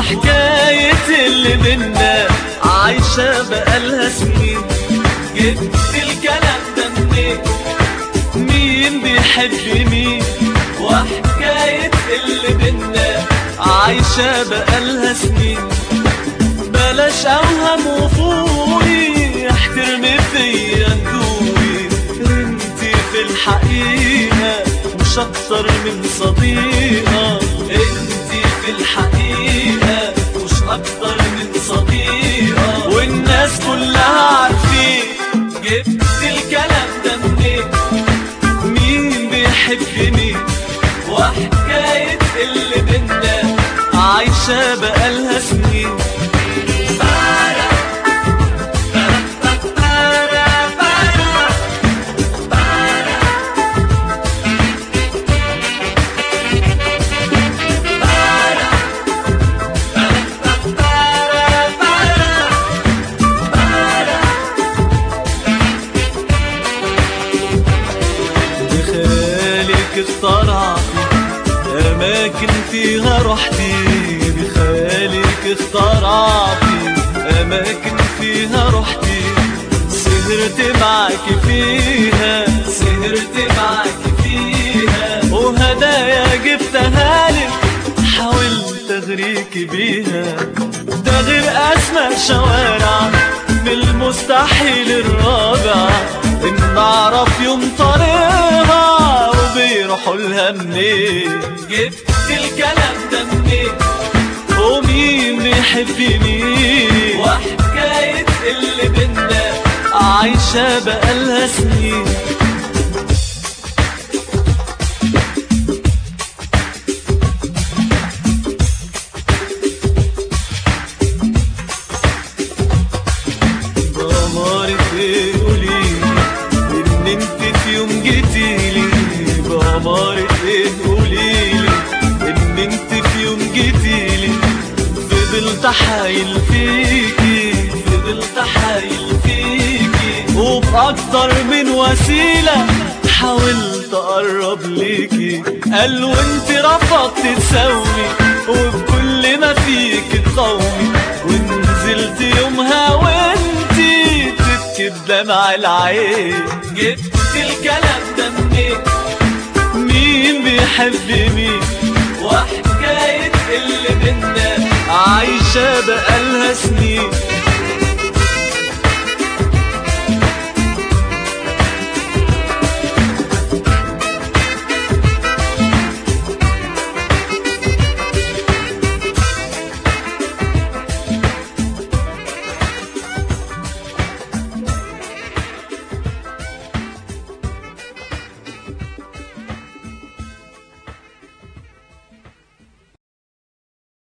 وحكاية اللي بينا عايشة بقالها سنين جبت الكلام ده منين مين بيحب مين وحكاية اللي بينا عايشة بقالها سنين بلاش اوهم وفوري احترمي فيا هدوي انتي في الحقيقة مش اكتر من صديقة انتي في الحقيقة مش اكتر من صديقة والناس كلها عارفين جبت الكلام ده منين مين بيحب مين وحكاية اللي بينا عايشة بقالها سنين بخيالك اخترعتي أماكن فيها رحتي بخيالك اخترعتي أماكن فيها رحتي سهرت معاك فيها سهرت معاك فيها وهدايا جبتها لك حاولت اغريك بيها ده غير اسماء شوارع من المستحيل الرابع ان اعرف يوم طريقها وبيروحوا لها منين جبت الكلام ده منين ومين بيحب مين وحكاية اللي بينا عايشة بقالها سنين بأمارة ايه قوليلي ان انت في يوم جيتيلي بأمارة ايه قوليلي ان انت في يوم جيتيلي فضلت حايل فيكي فضلت حايل فيكي وبأكتر من وسيلة حاولت اقرب ليكي قال وانت رفضت تساومي وبكل ما فيك تقومي ونزلت يومها وانتي تبكي بدمع العين جبت الكلام ده منين مين بيحب مين وحكاية اللي بينا عايشة بقالها سنين